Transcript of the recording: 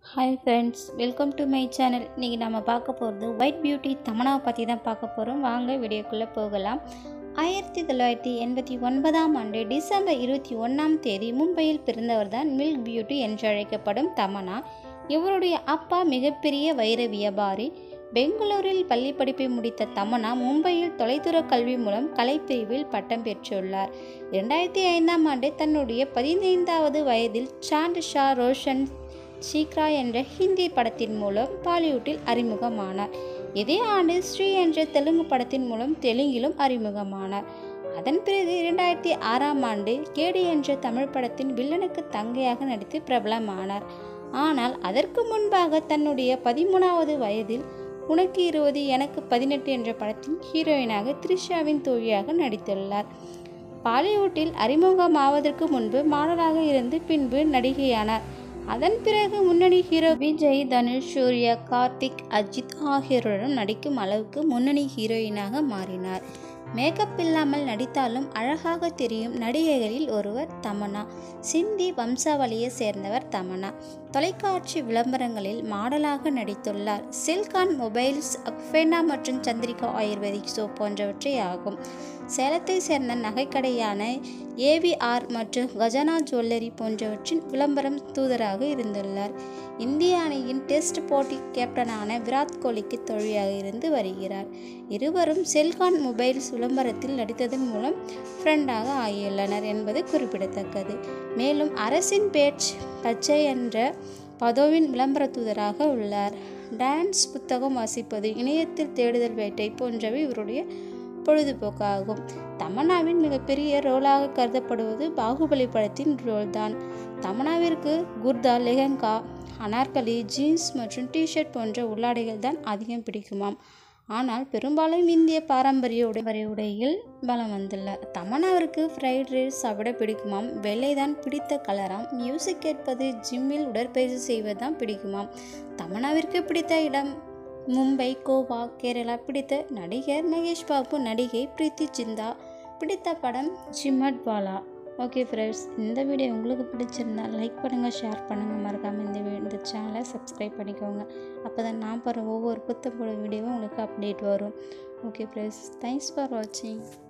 hi friends welcome to my channel இன்றைக்கி நம்ம பார்க்க போகிறது ஒயிட் பியூட்டி தமனாவை பற்றி தான் பார்க்க போகிறோம் வாங்க வீடியோக்குள்ளே போகலாம் ஆயிரத்தி தொள்ளாயிரத்தி எண்பத்தி ஒன்பதாம் ஆண்டு டிசம்பர் இருபத்தி ஒன்றாம் தேதி மும்பையில் பிறந்தவர் தான் மில்க் பியூட்டி என்று அழைக்கப்படும் தமனா இவருடைய அப்பா மிகப்பெரிய வைர வியாபாரி பெங்களூரில் பள்ளி படிப்பை முடித்த தமனா மும்பையில் தொலைதூர கல்வி மூலம் கலைப்பிரிவில் பட்டம் பெற்றுள்ளார் இரண்டாயிரத்தி ஐந்தாம் ஆண்டு தன்னுடைய பதினைந்தாவது வயதில் சாண்ட் ஷா ரோஷன் சீக்ரா என்ற ஹிந்தி படத்தின் மூலம் பாலிவுட்டில் அறிமுகமானார் இதே ஆண்டு ஸ்ரீ என்ற தெலுங்கு படத்தின் மூலம் தெலுங்கிலும் அறிமுகமானார் அதன் பிறகு இரண்டாயிரத்தி ஆறாம் ஆண்டு கேடி என்ற தமிழ் படத்தின் வில்லனுக்கு தங்கையாக நடித்து பிரபலமானார் ஆனால் அதற்கு முன்பாக தன்னுடைய பதிமூணாவது வயதில் உனக்கு இருபது எனக்கு பதினெட்டு என்ற படத்தின் ஹீரோயினாக த்ரிஷாவின் தோழியாக நடித்துள்ளார் பாலிவுட்டில் அறிமுகமாவதற்கு முன்பு மாடலாக இருந்து பின்பு நடிகையானார் அதன் பிறகு முன்னணி ஹீரோ விஜய் தனுஷ் சூர்யா கார்த்திக் அஜித் ஆகியோருடன் நடிக்கும் அளவுக்கு முன்னணி ஹீரோயினாக மாறினார் மேக்கப் இல்லாமல் நடித்தாலும் அழகாக தெரியும் நடிகைகளில் ஒருவர் தமன்னா சிந்தி வம்சாவளியை சேர்ந்தவர் தமன்னா தொலைக்காட்சி விளம்பரங்களில் மாடலாக நடித்துள்ளார் சில்கான் மொபைல்ஸ் அக்ஃபேனா மற்றும் சந்திரிகா ஆயுர்வேதிக் சோப் போன்றவற்றை ஆகும் சேலத்தை சேர்ந்த நகைக்கடையான ஏவிஆர் மற்றும் கஜானா ஜுவல்லரி போன்றவற்றின் விளம்பரம் தூதராக இருந்துள்ளார் இந்திய அணியின் டெஸ்ட் போட்டி கேப்டனான விராட் கோலிக்கு தொழிலாக இருந்து வருகிறார் இருவரும் செல்கான் மொபைல்ஸ் விளம்பரத்தில் நடித்ததன் மூலம் ஃப்ரெண்டாக ஆகியுள்ளனர் என்பது குறிப்பிடத்தக்கது மேலும் அரசின் பேட்ச் பச்சை என்ற பதோவின் விளம்பர தூதராக உள்ளார் டான்ஸ் புத்தகம் வாசிப்பது இணையத்தில் தேடுதல் வேட்டை போன்றவை இவருடைய பொழுதுபோக்காகும் தமன்னாவின் மிகப்பெரிய ரோலாக கருதப்படுவது பாகுபலி படத்தின் ரோல் தான் தமன்னாவிற்கு குர்தா லெஹங்கா அனார்கலி ஜீன்ஸ் மற்றும் டிஷர்ட் போன்ற உள்ளாடைகள் தான் அதிகம் பிடிக்குமாம் ஆனால் பெரும்பாலும் இந்திய பாரம்பரிய உடை உடையில் பலம் வந்துள்ளார் தமன்னாவிற்கு ஃப்ரைட் ரைஸ் சாப்பிட பிடிக்குமாம் வெள்ளை தான் பிடித்த கலராம் மியூசிக் கேட்பது ஜிம்மில் உடற்பயிற்சி செய்வதுதான் பிடிக்குமாம் தமன்னாவிற்கு பிடித்த இடம் மும்பை கோவா கேரளா பிடித்த நடிகர் மகேஷ் பாபு நடிகை பிரீத்தி சிந்தா பிடித்த படம் ஜிம்மட் பாலா ஓகே ஃப்ரெண்ட்ஸ் இந்த வீடியோ உங்களுக்கு பிடிச்சிருந்தா லைக் பண்ணுங்கள் ஷேர் பண்ணுங்கள் மறக்காமல் இந்த வீ இந்த சேனலை சப்ஸ்கிரைப் பண்ணிக்கோங்க அப்போ தான் நான் போகிற ஒவ்வொரு புத்தம்போட வீடியோவும் உங்களுக்கு அப்டேட் வரும் ஓகே ஃப்ரெண்ட்ஸ் தேங்க்ஸ் ஃபார் வாட்சிங்